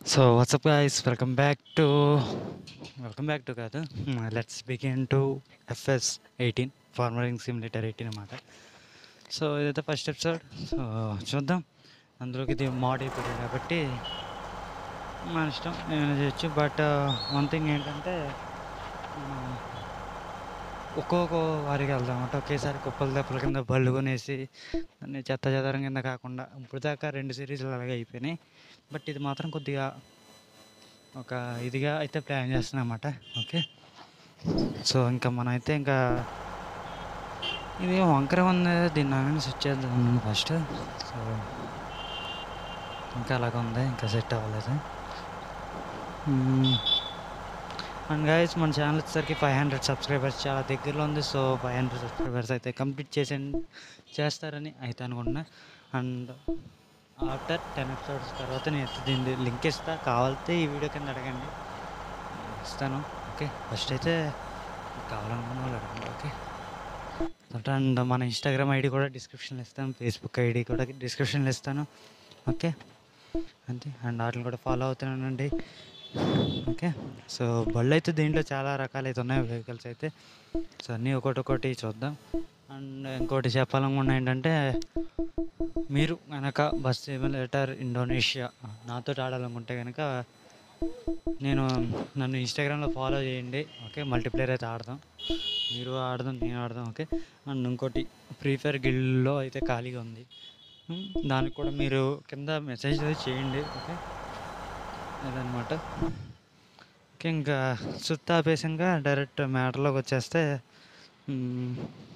So what's up guys welcome back to welcome back to కాదు let's begin to FS eighteen farming simulator eighteen అనమాట so ఇదైతే first episode so చూద్దాం అందులోకి ఇది mode అయిపోయింది కాబట్టి మన ఇష్టం ఏమైనా చేయొచ్చు బట్ వన్ థింగ్ ఏంటంటే మనం ఒక్కొక్క వారికి వెళ్దాం అంటే ఒకేసారి కుప్పల దెబ్బల కింద బళ్ళు కొనేసి దాన్ని చెత్త చెదరం కింద కాకుండా ఇప్పుడు దాకా రెండు సిరీస్లు అలాగే అయిపోయినాయి బట్ ఇది మాత్రం కొద్దిగా ఒక ఇదిగా అయితే ప్లాన్ చేస్తున్నాం అన్నమాట ఓకే సో ఇంకా మనం అయితే ఇంకా ఇది వంకర ఉంది దీన్ని నాగానే సెట్ చేద్దాం ఫస్ట్ సో ఇంకా అలాగ ఉంది ఇంకా సెట్ అవ్వలేదు అండ్ గైస్ మన ఛానల్ వచ్చేసరికి ఫైవ్ హండ్రెడ్ సబ్స్క్రైబర్స్ చాలా దగ్గరలో ఉంది సో ఫైవ్ హండ్రెడ్ సబ్స్క్రైబర్స్ అయితే కంప్లీట్ చేసే చేస్తారని అయితే అనుకుంటున్నా అండ్ ఆఫ్టర్ టెన్ ఎపిసోడ్స్ తర్వాత నేను అయితే దీన్ని లింక్ ఇస్తా కావాలితే ఈ వీడియో కింద అడగండి ఇస్తాను ఓకే ఫస్ట్ అయితే కావాలనుకున్న వాళ్ళు అడగండి ఓకే అండ్ మన ఇన్స్టాగ్రామ్ ఐడి కూడా డిస్క్రిప్షన్లో ఇస్తాను ఫేస్బుక్ ఐడి కూడా డిస్క్రిప్షన్లో ఇస్తాను ఓకే అంతే అండ్ వాటిని కూడా ఫాలో అవుతున్నానండి ఓకే సో బళ్ళు అయితే దీంట్లో చాలా రకాలు అయితే ఉన్నాయి వెహికల్స్ అయితే సో అన్నీ ఒకటి ఒకటి చూద్దాం అండ్ ఇంకోటి చెప్పాలనుకున్నా ఏంటంటే మీరు కనుక బస్ సిమ్యులేటర్ ఇండోనేషియా నాతో ఆడాలనుకుంటే కనుక నేను నన్ను ఇన్స్టాగ్రామ్లో ఫాలో చేయండి ఓకే మల్టీప్లేయర్ అయితే ఆడదాం మీరు ఆడదాం నేను ఆడదాం ఓకే అండ్ ఇంకోటి ఫ్రీ ఫైర్ గిల్డ్లో అయితే ఖాళీగా ఉంది ఉమ్, దానికి కూడా మీరు కింద మెసేజ్ అయితే చేయండి ఓకే అదనమాట ఓకే ఇంకా సుత్తాపేసంగా డైరెక్ట్ మ్యాటర్లోకి వచ్చేస్తే ఉమ్,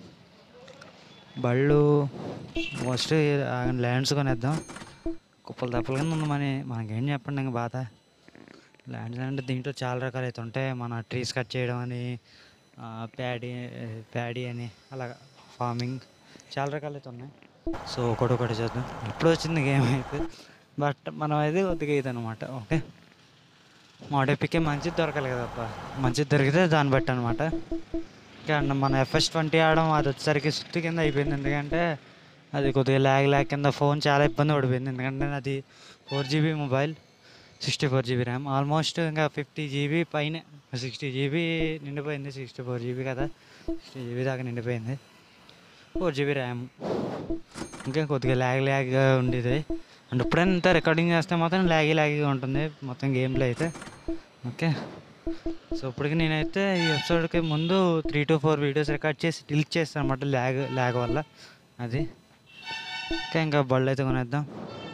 బళ్ళు ఫస్ట్ ల్యాండ్స్ కొనేద్దాం కుప్పలు తప్పల కింద ఉంది మనీ మనకేం చెప్పండి ఇంక బాధ ల్యాండ్స్ అంటే దీంట్లో చాలా రకాలు అయితే ఉంటాయి మన ట్రీస్ కట్ చేయడం అని ప్యాడీ ప్యాడీ అని అలాగా ఫార్మింగ్ చాలా రకాలు అయితే ఉన్నాయి సో ఒకటి ఒకటి చూద్దాం ఇప్పుడు వచ్చింది గేమ్ అయితే బట్ మనం అయితే కొద్దిగా ఇది అనమాట ఓకే మోడెపికే మంచిది దొరకాలి కదప్ప మంచిది దొరికితే దాన్ని బట్టి అనమాట అండ్ మన ఎఫ్ఎస్ ట్వంటీ ఆడడం అది వచ్చేసరికి సుత్తి కింద అయిపోయింది ఎందుకంటే అది కొద్దిగా ల్యాగ్ ల్యాగ్ కింద ఫోన్ చాలా ఇబ్బంది పడిపోయింది ఎందుకంటే అది four GB mobile sixty four GB RAM almost ఇంకా ఫిఫ్టీ జీబీ పైన సిక్స్టీ జీబీ నిండిపోయింది సిక్స్టీ ఫోర్ జీబీ కదా సిక్స్టీ జీబీ దాకా నిండిపోయింది ఫోర్ జీబీ ర్యామ్ ఇంకా కొద్దిగా ల్యాగ్ ల్యాగ్గా ఉండేది అండ్ ఎప్పుడైనా ఇంత రికార్డింగ్ చేస్తే మాత్రం ల్యాగీ ల్యాగీగా ఉంటుంది మొత్తం గేమ్లో అయితే ఓకే సో ఇప్పటికి నేనైతే ఈ ఎపిసోడ్కి ముందు three to four videos record చేసి డిలీట్ చేస్తాను అనమాట ల్యాగ్ ల్యాగ్ వల్ల అది ఓకే ఇంకా బళ్ళు అయితే కొనేద్దాం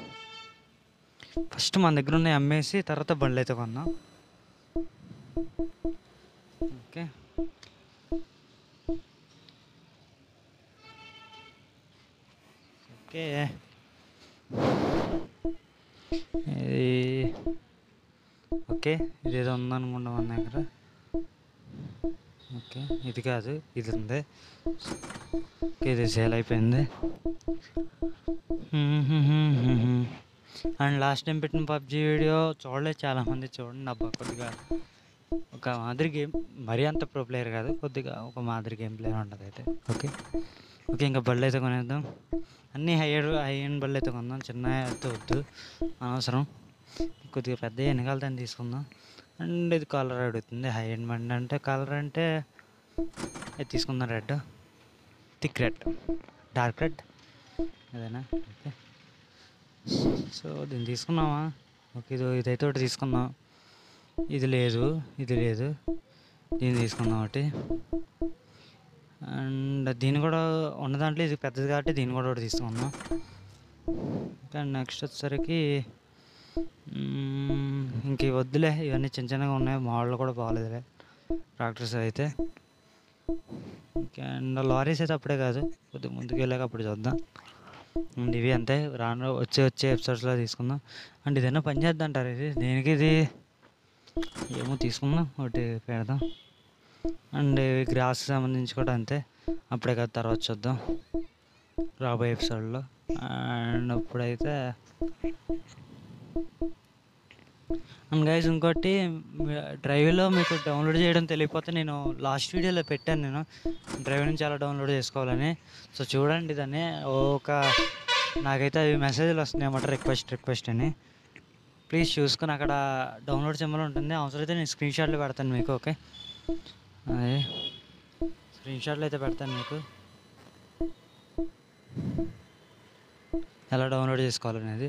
ఫస్ట్ మన దగ్గర ఉన్నాయి అమ్మేసి తర్వాత బండ్లు అయితే కొందాం ఓకే ఓకే ఇది ఓకే ఇదేదో ఉందనుకుంటా మన దగ్గర ఓకే ఇది కాదు ఇది ఉంది ఓకే ఇది సేల్ అయిపోయింది అండ్ లాస్ట్ టైం పెట్టిన పబ్జీ వీడియో చూడలేదు చాలామంది చూడండి అబ్బా కొద్దిగా ఒక మాదిరి గేమ్ మరీ అంత ప్రో ప్లేయర్ కాదు కొద్దిగా ఒక మాదిరి గేమ్ ప్లేయర్ ఉంటుంది అయితే ఓకే ఓకే ఇంకా బళ్ళు అయితే కొనేద్దాం అన్నీ హై హై ఎండ్ బళ్ళు అయితే కొందాం చిన్న అయితే వద్దు అనవసరం కొద్దిగా పెద్ద వెనకాలతో తీసుకుందాం అండ్ ఇది కలర్ అడుగుతుంది హై ఎండ్ బండి అంటే కలర్ అంటే ఇది తీసుకుందాం red thick red dark red అదేనా ఓకే సో దీన్ని తీసుకున్నామా ఓకే ఇది ఇదైతే ఒకటి తీసుకుందాం ఇది లేదు ఇది లేదు దీన్ని తీసుకుందాం ఒకటి అండ్ దీన్ని కూడా ఉన్న దాంట్లో ఇది పెద్దది కాబట్టి దీన్ని కూడా ఒకటి తీసుకుందాం ఇంకా నెక్స్ట్ వచ్చేసరికి మ్మ్, ఇంక ఇవి వద్దులే ఇవన్నీ చిన్న చిన్నగా ఉన్నాయి మోడల్ కూడా బాగాలేదులే ట్రాక్టర్స్ అయితే ఇంకా అండ్ లారీస్ అయితే అప్పుడే కాదు కొద్దిగా ముందుకు వెళ్ళాక అప్పుడు చూద్దాం అండ్ ఇవి అంతే రాను వచ్చే వచ్చే ఎపిసోడ్స్లో తీసుకుందాం అండ్ ఇదైనా పని చేద్దాం అంటారు ఇది దేనికి ఇది ఏమో తీసుకుందాం ఒకటి పెడదాం అండ్ ఇవి గ్రాస్ సంబంధించి కూడా అంతే అప్పుడే కదా తర్వాత చూద్దాం రాబోయే ఎపిసోడ్లో అండ్ ఇప్పుడైతే అండ్ గైజ్ ఇంకోటి డ్రైవ్లో మీకు డౌన్లోడ్ చేయడం తెలియకపోతే నేను లాస్ట్ వీడియోలో పెట్టాను నేను డ్రైవ్ నుంచి ఎలా డౌన్లోడ్ చేసుకోవాలని సో చూడండి దాన్ని ఒక నాకైతే అవి మెసేజ్లు వస్తున్నాయి అన్నమాట రిక్వెస్ట్ రిక్వెస్ట్ అని ప్లీజ్ చూసుకొని అక్కడ డౌన్లోడ్ సింబల్ ఉంటుంది అవసరమైతే నేను స్క్రీన్ షాట్లు పెడతాను మీకు ఓకే అదే స్క్రీన్ షాట్లు అయితే పెడతాను మీకు ఎలా డౌన్లోడ్ చేసుకోవాలనేది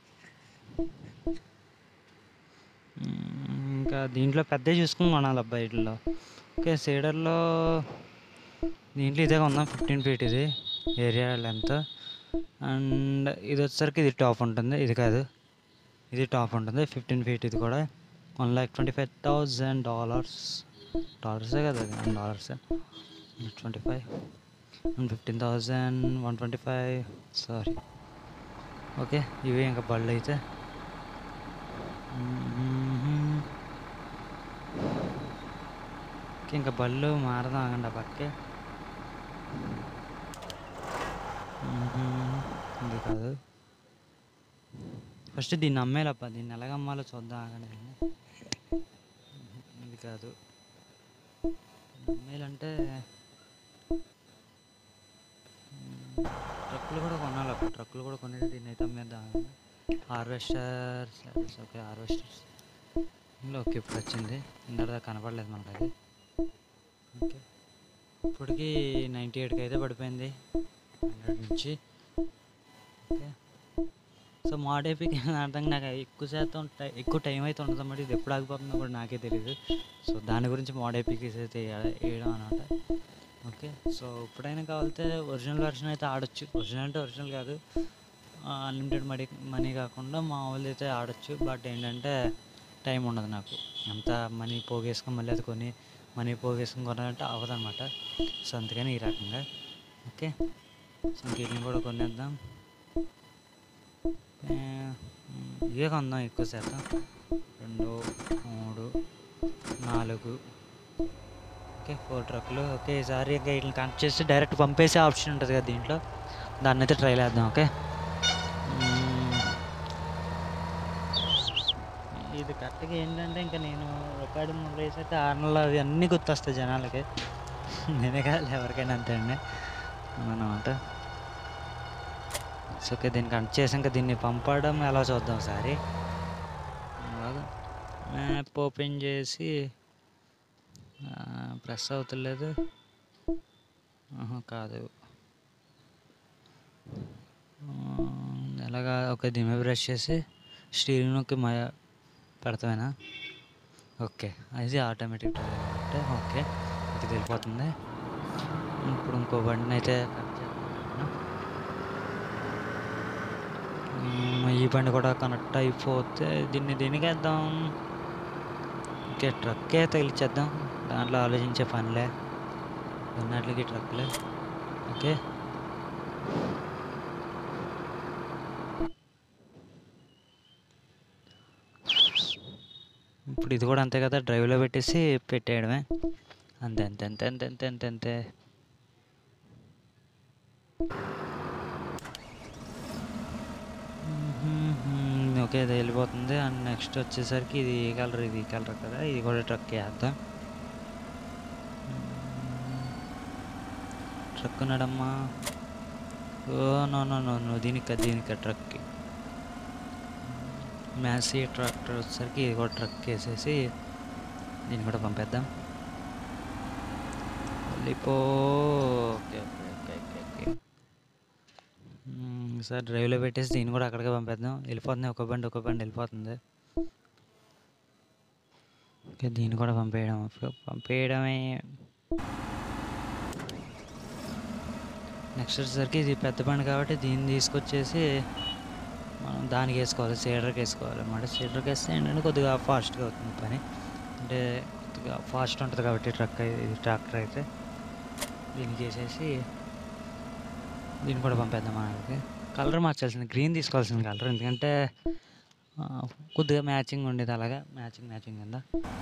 మ్మ్, ఇంకా దీంట్లో పెద్ద చూసుకుని కొనాలి అబ్బాయి వీటిలో ఓకే సీడర్లో దీంట్లో ఇదే కొందాం ఫిఫ్టీన్ ఫీట్ ఇది ఏరియా లెంత్ అండ్ ఇది వచ్చేసరికి ఇది టాప్ ఉంటుంది ఇది కాదు ఇది టాప్ ఉంటుంది ఫిఫ్టీన్ ఫీట్ ఇది కూడా one lakh twenty five thousand dollars డాలర్సే కదా అది డాలర్సే twenty five one fifteen thousand one twenty five sorry okay ఇవి ఇంకా బళ్ళు అయితే మ్మ్. ఓకే ఇంకా బళ్ళు మారదాం ఆగండి ఆ పక్కే మ్మ్. ఇది కాదు ఫస్ట్ దీన్ని అమ్మేలప్ప దీన్ని ఎలాగ అమ్మాలో చూద్దాం ఆగండి దీన్ని. ఇది కాదు అమ్మేలంటే మ్మ్. ట్రక్కులు కూడా కొనాలప్ప ట్రక్కులు కూడా కొనేది దీన్ని అయితే అమ్మేద్దాం హార్వెస్టర్ ఓకే హార్వెస్టర్స్ ఓకే ఇప్పుడు వచ్చింది ఇందాక కనపడలేదు మనకు అది ఓకే ఇప్పటికి నైంటీ ఎయిట్కి అయితే పడిపోయింది హండ్రెడ్ నుంచి ఓకే సో మోడేపీకి అర్థం నాకు ఎక్కువ శాతం టై- ఎక్కువ టైం అయితే ఉండదు అన్నమాట ఇది ఎప్పుడు ఆగిపోతుందో కూడా నాకే తెలియదు సో దాని గురించి మోడేపీకి అయితే వేయ- వేయడం అనమాట ఓకే సో ఎప్పుడైనా కావాలితే ఒరిజినల్ వెర్షన్ అయితే ఆడొచ్చు ఒరిజినల్ అంటే ఒరిజినల్ కాదు అన్లిమిటెడ్ మనీ మనీ కాకుండా మామూలు అయితే ఆడొచ్చు బట్ ఏంటంటే టైం ఉండదు నాకు అంత మనీ పోగేసుకొని మళ్ళీ అది కొని మనీ పోగేసుకొని కొనాలంటే అవ్వదు అనమాట సో అందుకని ఈ రకంగా ఓకే సో వీటిని కూడా కొనేద్దాం ఏ, మ్, ఇవే కొందాం ఎక్కువ శాతం రెండు మూడు నాలుగు ఓకే ఫోర్ ట్రక్లు ఓకే ఈసారి ఇంకా వీటిని కనెక్ట్ చేసి డైరెక్ట్ పంపేసే ఆప్షన్ ఉంటుంది కదా దీంట్లో దాన్ని అయితే ట్రై చేద్దాం ఓకే మ్మ్. ఇది కరెక్ట్గా ఏంటంటే ఇంకా నేను రికార్డింగ్ ప్లేస్ అయితే ఆనలో అవి అన్నీ గుర్తొస్తాయి జనాలకి నేనే కాదు ఎవరికైనా అంతే అండి అన్నమాట సో ఓకే దీన్ని కనెక్ట్ చేసాక దీన్ని పంపడం ఎలా చూద్దాం ఒకసారి మ్యాప్ ఓపెన్ చేసి ప్రెస్ అవుతలేదు ఆహా, కాదు ఆ, ఎలాగా ఒక దీని బ్రష్ చేసి స్టీరింగ్ నొక్కి మ పెడతామేనా ఓకే అది ఆటోమేటిక్ డ్రైవ్ అంటే ఓకే ఇది వెళ్ళిపోతుంది ఇప్పుడు ఇంకో బండిని అయితే కనెక్ట్ చేద్దాం. మ్మ్, ఈ బండి కూడా కనెక్ట్ అయిపోతే దీన్ని దీనికి వేద్దాం ఓకే ట్రక్కే తగిలిచ్చేద్దాం దాంట్లో ఆలోచించే పనిలే ఉన్నట్లకి ట్రక్లే ఓకే ఇప్పుడు ఇది కూడా అంతే కదా డ్రైవ్లో పెట్టేసి పెట్టేయడమే అంతే అంతే అంతే అంతే అంతే అంతే అంతే మ్మ్, ఓకే ఇది వెళ్ళిపోతుంది అండ్ నెక్స్ట్ వచ్చేసరికి ఇది ఈ కలర్ ఇది ఈ కలర్ కదా ఇది కూడా ట్రక్ వేద్దాం ట్రక్ ఉన్నాడమ్మా oh no no no no దీనికి కాదు, దీనికి కాదు, ట్రక్కి మ్యాసీ ట్రాక్టర్ వచ్చేసరికి ఇది కూడా ట్రక్ వేసేసి దీన్ని కూడా పంపేద్దాం వెళ్ళిపో okay okay okay okay okay hmm, sir డ్రైవ్లో పెట్టేసి దీన్ని కూడా అక్కడికే పంపేద్దాం వెళ్ళిపోతుంది ఒక బండి ఒక బండి వెళ్ళిపోతుంది ఓకే దీన్ని కూడా పంపేయడం ఇప్పుడు పంపేయడమే నెక్స్ట్ వచ్చేసరికి ఇది పెద్ద బండి కాబట్టి దీన్ని తీసుకొచ్చేసి మనం దానికి వేసుకోవాలి సీడర్కి వేసుకోవాలి అన్నమాట సీడర్కి వేస్తే ఏంటంటే కొద్దిగా ఫాస్ట్గా అవుతుంది పని అంటే కొద్దిగా ఫాస్ట్ ఉంటుంది కాబట్టి ట్రక్ ఇది ట్రాక్టర్ అయితే దీనికి వేసేసి దీన్ని కూడా పంపేద్దాం మనకి కలర్ మార్చాల్సింది గ్రీన్ తీసుకోవాల్సింది కలర్ ఎందుకంటే ఆ, కొద్దిగా మ్యాచింగ్ ఉండేది అలాగా మ్యాచింగ్ మ్యాచింగ్ కింద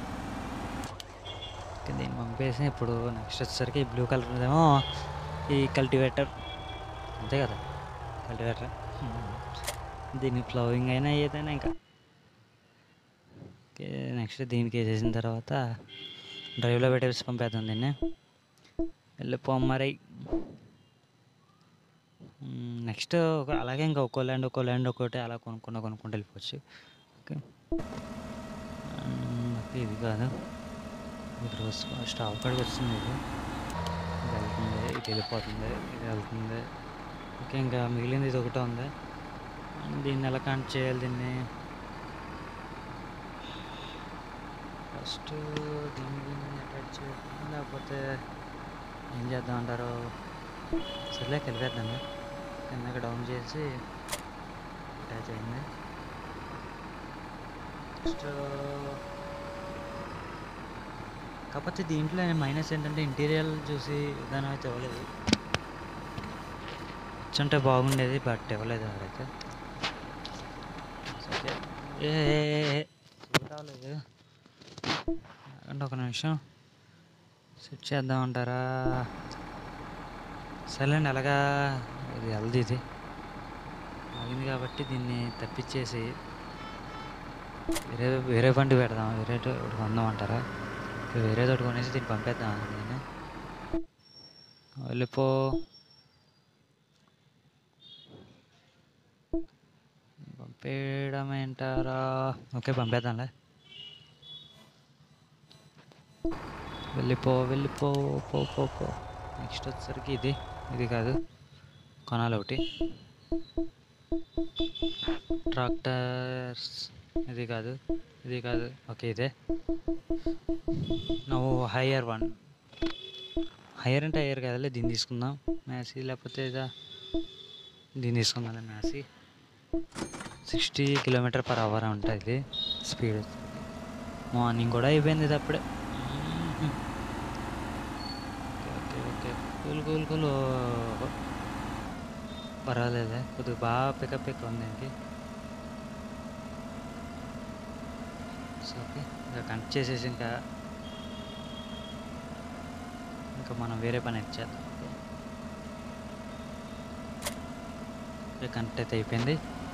ఓకే, దీన్ని పంపేసి ఇప్పుడు నెక్స్ట్ వచ్చేసరికి బ్లూ కలర్ ఏమో ఈ కల్టివేటర్ అంతే కదా కల్టివేటర్ దీన్ని ప్లవింగ్ అయినా ఏదైనా ఇంకా ఓకే నెక్స్ట్ దీనికి వేసేసిన తర్వాత డ్రైవ్లో పెట్టేసి పంపేద్దాం దీన్ని వెళ్ళిపో మరి నెక్స్ట్ అలాగే ఇంకా ఒక్కో ల్యాండ్ ఒక్కో ల్యాండ్ ఒక్కోటి అలా కొనుక్కుంటూ కొనుక్కుంటూ వెళ్ళిపోవచ్చు ఓకే ఓకే ఇది కాదు ఇది రోజు స్టాప్ కాడికి వస్తుంది ఇది ఇది వెళ్తుంది ఇది వెళ్ళిపోతుంది ఇది వెళ్తుంది ఓకే ఇంకా మిగిలింది ఇది ఒకటే ఉంది అండ్ దీన్ని ఎలా కనెక్ట్ చేయాలి దీన్ని ఫస్ట్ దీన్ని దీన్ని అటాచ్ చేయాలి లేకపోతే ఏం చేద్దాం అంటారు సర్లే కలిపేద్దాం కిందకి డౌన్ చేసి అటాచ్ అయింది నెక్స్ట్ కాకపోతే దీంట్లో మైనస్ ఏంటంటే ఇంటీరియర్ చూసి విధానం అయితే ఇవ్వలేదు వచ్చుంటే బాగుండేది బట్ ఇవ్వలేదు అక్కడైతే సరే. ఏ ఏ, ఏ, ఏ, చూడాలేదు అంటే ఒక నిమిషం సెట్ చేద్దామంటారా సర్లేండి అలాగా ఇది హెల్దీ ఇది ఆగింది కాబట్టి దీన్ని తప్పించేసి వేరే వేరే బండి పెడదాం వేరే ఒకటి కొందాం అంటారా ఇక వేరే తోటి కొనేసి దీన్ని పంపేద్దాం నేను వెళ్ళిపో పంపేయడం ఏంటారా ఓకే పంపేద్దాంలే వెళ్ళిపో వెళ్ళిపో పో పో పో నెక్స్ట్ వచ్చేసరికి ఇది ఇది కాదు కొనాలి ఒకటి ట్రాక్టర్స్ ఇది కాదు ఇది కాదు ఓకే ఇదే నువ్వు హయ్యర్ వన్ హయ్యర్ అంటే హయ్యర్ కదలే దీన్ని తీసుకుందాం మ్యాసీ లేకపోతే ఇదా దీన్ని తీసుకుందాం Massey sixty kilometre per hour ఉంటుంది స్పీడ్ మార్నింగ్ కూడా అయిపోయింది ఇది అప్పుడే okay okay okay cool cool cool పర్వాలేదే కొద్దిగా బాగా పికప్ ఎక్కువ ఉంది దీనికి సో ఓకే ఇంకా కనెక్ట్ చేసేసి ఇంకా ఇంకా మనం వేరే పని ఇచ్చేద్దాం ఓకే కనెక్ట్ అయితే అయిపోయింది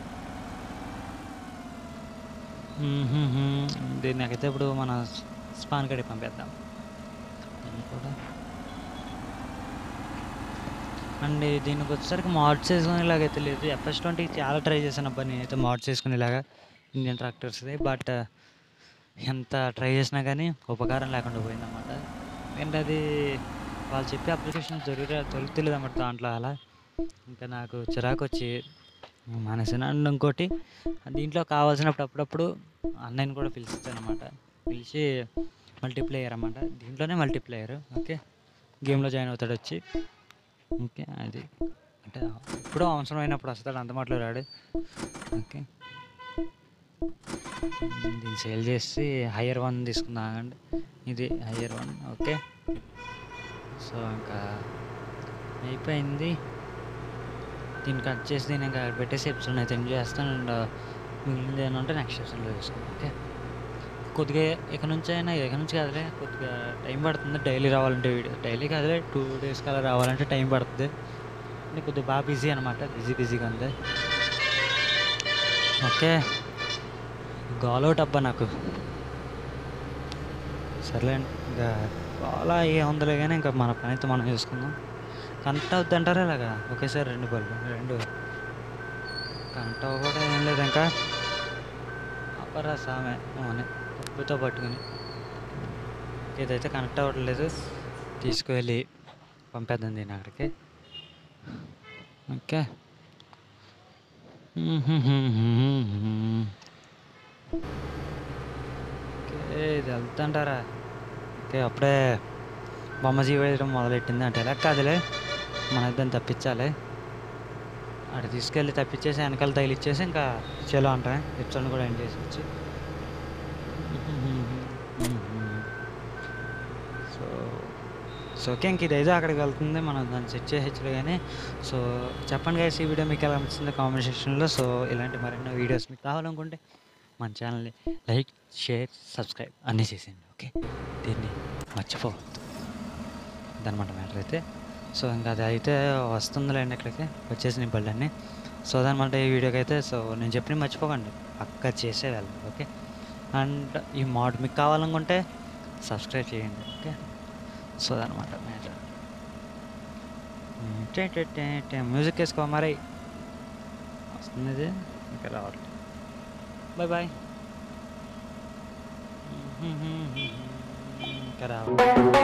దీన్ని నాకైతే ఇప్పుడు మన స్పాన్ కడికి పంపేద్దాం దీన్ని కూడా అండ్ దీనికి వచ్చేసరికి మోడ్స్ చేసుకునేలాగైతే లేదు ఎఫ్ఎస్ ట్వంటీ చాలా ట్రై చేశాను అబ్బా నేనైతే మోడ్స్ చేసుకునేలాగా ఇండియన్ ట్రాక్టర్స్ది బట్ ఎంత ట్రై చేసినా కానీ ఉపకారం లేకుండా పోయిందన్నమాట ఎందుకంటే అది వాళ్ళు చెప్పే అప్లికేషన్ దొరికి దొరుకుతలేదు అన్నమాట దాంట్లో అలా ఇంకా నాకు చిరాకు వచ్చి మానేసాను అండ్ ఇంకోటి దీంట్లో కావాల్సినప్పుడు అప్పుడప్పుడు అన్నయ్యని కూడా పిలుస్తాను అనమాట పిలిచి మల్టీప్లేయర్ అన్నమాట దీంట్లోనే మల్టీప్లేయర్ ఓకే గేమ్లో జాయిన్ అవుతాడు వచ్చి ఓకే అది అంటే ఎప్పుడో అవసరమైనప్పుడు వస్తాడు అంత మాటలో రాడు ఓకే దీన్ని సేల్ చేసి హయ్యర్ వన్ తీసుకుందాం ఆగండి ఇది హయ్యర్ వన్ ఓకే సో ఇంకా అయిపోయింది దీన్ని కట్ చేసి దీన్ని ఇంకా పెట్టేసి ఎపిసోడ్ అయితే ఎంజాయ్ చేస్తాను అండ్ మిగిలింది ఏంటంటే నెక్స్ట్ ఎపిసోడ్లో చూస్తాను ఓకే కొద్దిగా ఇక నుంచి అయినా ఇక నుంచి కాదులే కొద్దిగా టైం పడుతుంది డైలీ రావాలంటే వీడియో డైలీ కాదులే టూ డేస్కి అలా రావాలంటే టైం పడుతుంది అంటే కొద్దిగా బాగా బిజీ అనమాట బిజీ బిజీగా ఉంది ఓకే గోలౌట్ అబ్బా నాకు సర్లే ఇంకా చాలా ఏముందిలే కానీ ఇంకా మన పని అయితే మనం చూసుకుందాం కనెక్ట్ అవుద్ది అంటారా ఇలాగా ఒకేసారి రెండు బల్బు రెండు కనెక్ట్ అవ్వకూడదు ఏం లేదు ఇంకా అప్పరా సామె అని పప్పుతో పట్టుకుని ఇదైతే కనెక్ట్ అవ్వట్లేదు తీసుకువెళ్ళి పంపేద్దాం దీన్ని అక్కడికి ఓకే ఓకే ఇది వెళ్తుంటారా ఓకే అప్పుడే బొమ్మ జీవేయడం మొదలెట్టింది అంటే ఎలా కాదులే మన ఇద్దరిని తప్పించాలి అక్కడ తీసుకెళ్ళి తప్పించేసి వెనకాల తగిలిచ్చేసి ఇంకా చలో అంటాం ఎపిసోడ్ కూడా ఎండ్ చేసి సో సో ఓకే ఇంక ఇదైతే అక్కడికి వెళ్తుంది మనం దాన్ని సెట్ చేయొచ్చు కానీ సో చెప్పండి గైస్ ఈ వీడియో మీకు ఎలా అనిపిస్తుంది కామెంట్ సెక్షన్లో సో ఇలాంటి మరెన్నో వీడియోస్ మీకు కావాలనుకుంటే మన ఛానల్ని లైక్ షేర్ సబ్స్క్రైబ్ అన్నీ చేసేయండి ఓకే దీన్ని మర్చిపోవద్దు అదనమాట మ్యాటర్ అయితే సో ఇంకా అది అయితే వస్తుందిలేండి ఇక్కడికి వచ్చేసిన బళ్ళన్నీ సో అదనమాట ఈ వీడియోకి అయితే సో నేను చెప్పిన మర్చిపోకండి పక్క చేసే వెళ్ళండి ఓకే అండ్ ఈ మోడ్ మీకు కావాలనుకుంటే సబ్స్క్రైబ్ చేయండి ఓకే సో అదనమాట మ్యాటర్ మ్యూజిక్ వేసుకో మరి వస్తుంది ఇది ఇంకా రావట్లేదు బాయ్ బాయ్ ఇంకా రావు